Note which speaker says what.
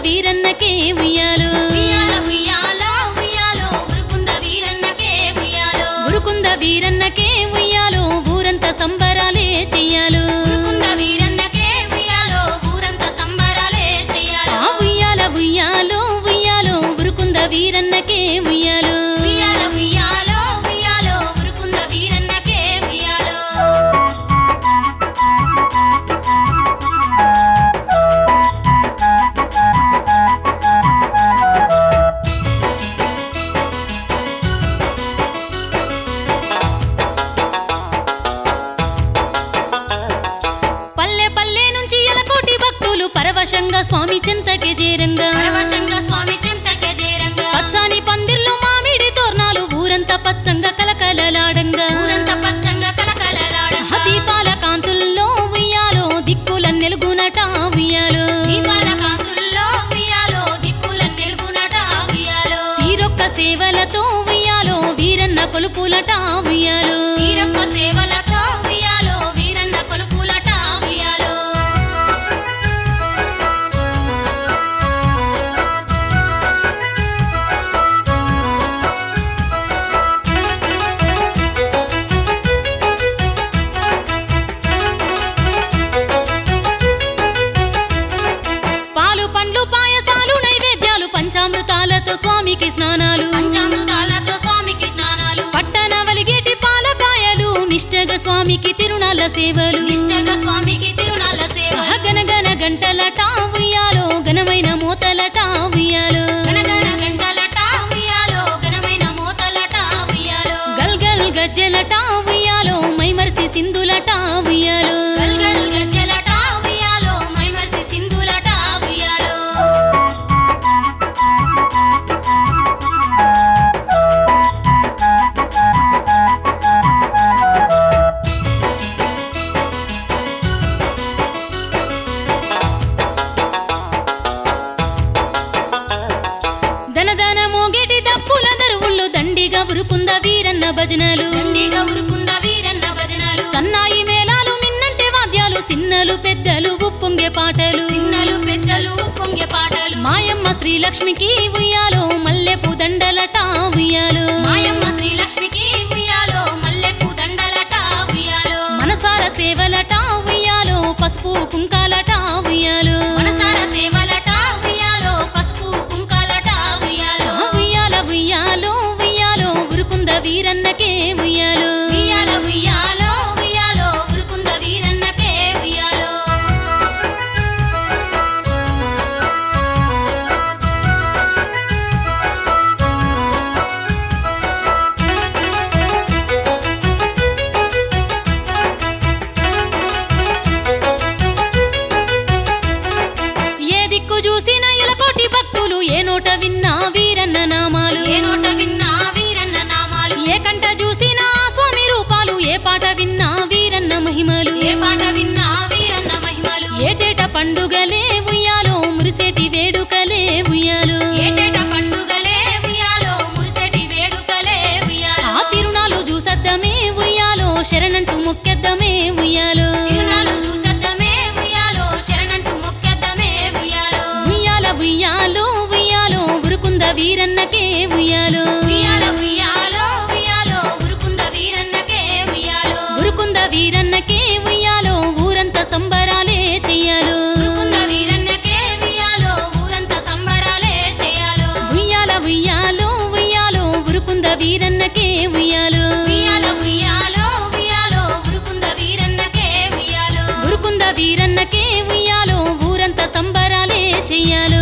Speaker 1: వీరన్నకే ఉయ్యాలు
Speaker 2: ఉయ్యాల ఉయ్యాలో ఉయ్యాలో ఉరుకుంద వీరన్నకే ఉయ్యాలో
Speaker 1: ఉరుకుంద వీరన్నకే ఉయ్యాలు ఊరంతా సంబరాలే చెయ్యాలు
Speaker 2: ఉరుకుంద వీరన్నకే ఉయ్యాలో ఊరంతా సంబరాలే చెయ్యాలో
Speaker 1: ఆ ఉయ్యాల ఉయ్యాలో ఉయ్యాలో ఉరుకుంద వీరన్నకే ఉయ్యాలు
Speaker 2: ఉయ్యాల ఉయ్యాలో ఉయ్యాలో ఉరుకుంద వీరన్నకే ఉయ్యాలో
Speaker 1: పల్లె పల్లె నుంచి ఎలకోటి భక్తులు పరవశంగా స్వామి చింతకి చేరంగా
Speaker 2: పరవశంగా స్వామి చింతకే చేరంగా
Speaker 1: పచ్చాని పందిర్లు మామిడి తోరణాలు ఊరంతా పచ్చంగా కలకలలాడంగా
Speaker 2: ఊరంతా పచ్చంగా
Speaker 1: ఆ
Speaker 2: కలకలలాడంగా
Speaker 1: దీపాల కాంతుల్లో ఉయ్యాలో దిక్కుల నెలుగునట ఉయ్యాలో
Speaker 2: దీపాల కాంతుల్లో ఉయ్యాలో దిక్కుల నిలుపునట ఉయ్యాలో
Speaker 1: తీరొక్క సేవలతో ఉయ్యాలో వీరన్న కొలుపులట ఉయ్యాలో
Speaker 2: తీరొక్క సేవలతో ఉయ్యాలో వీరన్న కొలుపులట ఉయ్యాలో
Speaker 1: పాలు పండ్లు పాయసాలు నైవేద్యాలు పంచామృతాలతో స్వామికి స్నానాలు
Speaker 2: పంచామృతాలతో స్వామికి స్నానాలు
Speaker 1: పట్టణ వలిగేటి పాలకాయలు నిష్టగా స్వామికి తిరునాళ్ళ సేవలు
Speaker 2: నిష్టగా స్వామికి తిరునాళ్ళ సేవ
Speaker 1: గనగన గంటలట ఉయ్యాలో ఘనమైన మూతలట ఉయ్యాలో
Speaker 2: గనగన గంటలట ఉయ్యాలో ఘనమైన మోతలట ఉయ్యాలో
Speaker 1: గల్గల్ గజ్జెలట ఉయ్యాలో మైమర్చి సింధులట ఉయ్యాలో
Speaker 2: గల్గల్ గజ్జలట ఉయ్యాలో మైమర్సి సింధులట ఉయ్యాలో
Speaker 1: ధనధన మోగేటి దప్పుల దరువుళ్ళు దండిగా ఉరుకుంద వీరన్న భజనలు
Speaker 2: దండిగా ఉరుకుంద వీరన్న భజనలు
Speaker 1: సన్నాయి మేళాలు మిన్నంటే వాద్యాలు సిన్నలు పెద్దలు ఉప్పొంగే పాటలు
Speaker 2: చిన్నలు పెద్దలు పొంగే పాటలు
Speaker 1: మాయమ్మ శ్రీలక్ష్మికి ఉయ్యాలో మల్లెపు దండలట ఉయ్యాలో
Speaker 2: మాయమ్మ శ్రీలక్ష్మికి ఉయ్యాలో మల్లెపూ దండలట ఉయ్యాలో
Speaker 1: మనసార సేవలట ఉయ్యాలో పసుపు కుంకాలట ఉయ్యాలో
Speaker 2: మనసార సేవలట ఉయ్యాలో పసుపు కుంకాలట ఉయ్యాలో
Speaker 1: ఉయ్యాల ఉయ్యాలో ఉయ్యాలో ఉరుకుంద వీరన్నకే ఉయ్యాలో
Speaker 2: ఉయ్యాల ఉయ్యాలో ఉయ్యాలో ఉరుకుంద వీరన్నకే ఉయ్యాలో
Speaker 1: ఏ దిక్కు చూసిన ఇలకోటి భక్తులు ఏ నోట విన్నా వీరన్న నామాలు
Speaker 2: ఏ నోట విన్నా వీరన్న నామాలు
Speaker 1: ఏ కంట చూసినా స్వామి రూపాలు ఏ పాట విన్నా వీరన్న మహిమలు
Speaker 2: ఏ పాట విన్నా వీరన్న మహిమలు
Speaker 1: ఏటేట పండుగలే ఉయ్యాలో మురిసేటి వేడుకలే ఉయ్యాలో
Speaker 2: ఏటేట పండుగలే ఉయ్యాలో మురిసెటి వేడుకలే ఉయ్యాలో
Speaker 1: ఆ తిరునాళ్ళు చూసద్దమే ఉయ్యాలో శరణంటూ మొక్కెద్దమే ఉయ్యాలో
Speaker 2: తిరునాళ్ళు చూసద్దమే ఉయ్యాలో శరణంటూ మొక్కెద్దమే ఉయ్యాలో
Speaker 1: ఉయ్యాల ఉయ్యాలో ఉయ్యాలో ఉరుకుంద వీరన్నకే ఉయ్యాలో
Speaker 2: ఉయ్యాల ఉయ్యాలో ఉయ్యాలో ఉరుకుంద వీరన్నకే ఉయ్యాలో
Speaker 1: ఉరుకుంద వీరన్నకే ఉయ్యాలో ఊరంతా సంబరాలే చెయ్యాలో
Speaker 2: ఉరుకుంద వీరన్నకే ఉయ్యాలో ఊరంతా సంబరాలే చేయాలో
Speaker 1: ఉయ్యాల ఉయ్యాలో ఉయ్యాలో ఉరుకుంద వీరన్నకే ఉయ్యాలో
Speaker 2: ఉయ్యాల ఉయ్యాలో ఉయ్యాలో ఉరుకుంద వీరన్నకే ఉయ్యాలో
Speaker 1: ఉరుకుంద వీరన్నకే ఉయ్యాలో ఊరంతా సంబరాలే చెయ్యాలో